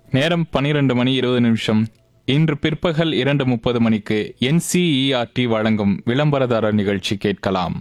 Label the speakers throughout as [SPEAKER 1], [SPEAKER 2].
[SPEAKER 1] நேரம் பனிரெண்டு மணி இருபது நிமிஷம் இன்று பிற்பகல் இரண்டு முப்பது மணிக்கு என்சிஇஆர்டி வழங்கும் விளம்பரதாரர் நிகழ்ச்சி கேட்கலாம்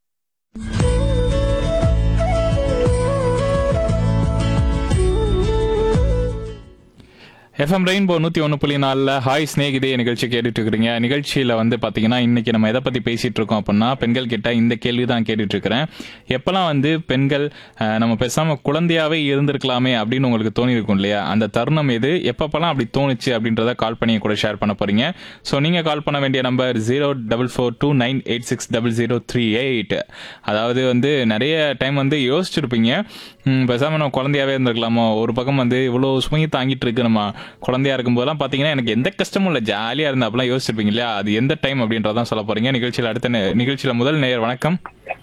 [SPEAKER 1] எஃப்எம் ரெயின்போ நூற்றி ஒன்று புள்ளி நாலில் ஹாய் ஸ்னேக் இதே நிகழ்ச்சி கேட்டுட்டு இருக்கிறீங்க நிகழ்ச்சியில் வந்து பார்த்தீங்கன்னா இன்னைக்கு நம்ம எதை பற்றி பேசிட்டு இருக்கோம் அப்படின்னா பெண்கள் கிட்ட இந்த கேள்வி தான் கேட்டுட்டு இருக்கிறேன் எப்போல்லாம் வந்து பெண்கள் அஹ், நம்ம பேசாமல் குழந்தையாவே இருந்திருக்கலாமே அப்படின்னு உங்களுக்கு தோணி இருக்கும் இல்லையா அந்த தருணம் எது எப்பப்பெல்லாம் அப்படி தோணுச்சு அப்படின்றத கால் பண்ணி கூட ஷேர் பண்ண போறீங்க ஸோ நீங்கள் கால் பண்ண வேண்டிய number zero double four two nine eight six double zero three eight அதாவது வந்து நிறைய டைம் வந்து யோசிச்சிருப்பீங்க ம், பேசாம நம்ம குழந்தையாவே இருந்திருக்கலாமோ ஒரு பக்கம் வந்து இவ்வளோ சுமையை தாங்கிட்டு இருக்கு நம்ம குழந்தையா இருக்கும்போதெல்லாம் பார்த்தீங்கன்னா எனக்கு எந்த கஷ்டமும் இல்லை ஜாலியாக இருந்தா அப்படிலாம் யோசிச்சிருப்பீங்க இல்லையா அது எந்த டைம் அப்படின்றதான் சொல்ல போறீங்க நிகழ்ச்சியில் அடுத்த நே- நிகழ்ச்சியில முதல் நேயர் வணக்கம்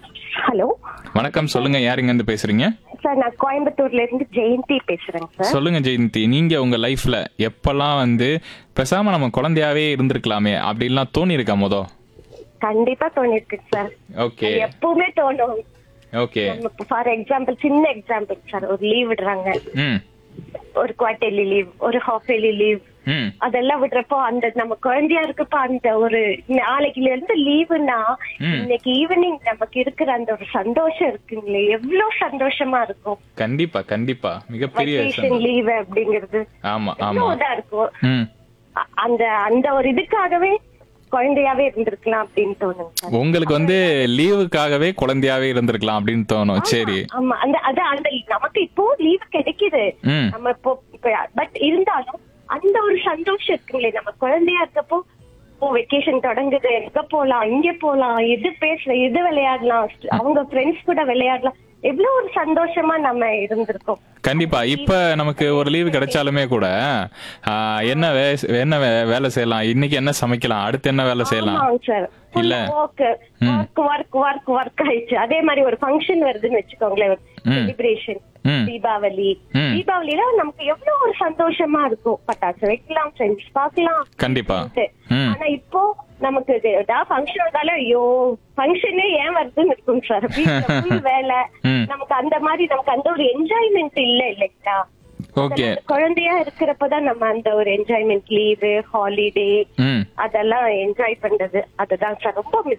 [SPEAKER 2] ஹலோ
[SPEAKER 1] வணக்கம் சொல்லுங்க யாருங்க இருந்து பேசுறீங்க
[SPEAKER 2] சார் நான் கோயம்புத்தூர்ல இருந்து ஜெயந்தி பேசுறேங்க சார்
[SPEAKER 1] சொல்லுங்க ஜெயந்தி நீங்க உங்க லைஃப்ல எப்பெல்லாம் வந்து பேசாம நம்ம குழந்தையாவே இருந்திருக்கலாமே அப்படின்லாம் தோணி இருக்கா மொதல்
[SPEAKER 2] கண்டிப்பா தோணிருக்கு சார்
[SPEAKER 1] ஓகே
[SPEAKER 2] எப்பவுமே தோணும்
[SPEAKER 1] ஓகே
[SPEAKER 2] ஃபார் எக்ஸாம்பிள் சின்ன எக்ஸாம்பிள் சார் ஒரு லீவ் விடுறாங்க
[SPEAKER 1] ம்
[SPEAKER 2] ஒரு குவார்டர்லி லீவ் ஒரு ஹாஃப் இயர்லி லீவ்
[SPEAKER 1] ம்
[SPEAKER 2] அதெல்லாம் விடுறப்போ அந்த நம்ம குழந்தையா இருக்கப்ப அந்த ஒரு நாளைக்குல இருந்து லீவுனா
[SPEAKER 1] ம்.
[SPEAKER 2] இன்னைக்கு ஈவினிங் நமக்கு இருக்கிற அந்த ஒரு சந்தோஷம் இருக்குங்களே எவ்வளவு சந்தோஷமா இருக்கும்
[SPEAKER 1] கண்டிப்பா கண்டிப்பா மிகப்பெரிய
[SPEAKER 2] வெக்கேஷன்
[SPEAKER 1] சந்தோஷம்.
[SPEAKER 2] லீவ் அப்படிங்கிறது
[SPEAKER 1] ஆமா ஆமா
[SPEAKER 2] எவ்வளவு இதா இருக்கும்
[SPEAKER 1] ம்
[SPEAKER 2] அ- அந்த அந்த ஒரு இதுக்காகவே குழந்தையாவே இருந்திருக்கலாம் அப்படின்னு தோணுங்க சார்
[SPEAKER 1] உங்களுக்கு வந்து லீவுக்காகவே குழந்தையாவே இருந்திருக்கலாம் அப்படின்னு தோணும் சரி
[SPEAKER 2] ஆமா அந்த அது அந்த நமக்கு இப்போ லீவ் கிடைக்குது
[SPEAKER 1] ம்
[SPEAKER 2] நம்ம இப்போ பட் இருந்தாலும் அந்த ஒரு சந்தோஷம் இருக்குங்களே நம்ம குழந்தையா இருக்கப்போ ஓ வெக்கேஷன் தொடங்குது எங்க போலாம் இங்க போலாம் எது பேசலாம் எது விளையாடலாம் அவங்க ஃப்ரெண்ட்ஸ் கூட விளையாடலாம் எவ்வளவு ஒரு சந்தோஷமா நம்ம இருந்திருக்கோம்
[SPEAKER 1] கண்டிப்பா இப்ப நமக்கு ஒரு லீவு கிடைச்சாலுமே கூட ஆ, என்ன வே- என்ன வே- வேலை செய்யலாம் இன்னைக்கு என்ன சமைக்கலாம் அடுத்து என்ன வேலை செய்யலாம்
[SPEAKER 2] ஆமாங்க சார்
[SPEAKER 1] இல்ல.
[SPEAKER 2] Work work work work work ஆயிடுச்சு அதே மாதிரி ஒரு ஃபங்க்ஷன் வருதுன்னு வச்சுக்கோங்களேன்
[SPEAKER 1] ம்.
[SPEAKER 2] செலிப்ரேஷன்
[SPEAKER 1] ம்.
[SPEAKER 2] தீபாவளி
[SPEAKER 1] ம்.
[SPEAKER 2] தீபாவளியில நமக்கு எவ்வளவு ஒரு சந்தோஷமா இருக்கும் பட்டாசு வைக்கலாம் ஃப்ரெண்ட்ஸ் பார்க்கலாம்
[SPEAKER 1] கண்டிப்பா ம்
[SPEAKER 2] ஆனா இப்போ நமக்கு இது ஏதாவது ஃபங்க்ஷன் வந்தாலும் ஐயோ ஃபங்க்ஷனே ஏன் வருதுன்னு இருக்கும் சார் வீட்டுல full வேலை
[SPEAKER 1] ம்.
[SPEAKER 2] நமக்கு அந்த மாதிரி நமக்கு அந்த ஒரு என்ஜாய்மெண்ட் இல்ல இல்லைங்களா
[SPEAKER 1] ஓகே
[SPEAKER 2] அதனால குழந்தையா இருக்கிறப்பதான் நம்ம அந்த ஒரு என்ஜாய்மெண்ட் லீவு ஹாலிடே
[SPEAKER 1] ம்
[SPEAKER 2] அதெல்லாம் என்ஜாய் பண்றது அதுதான் சார் ரொம்ப மிஸ்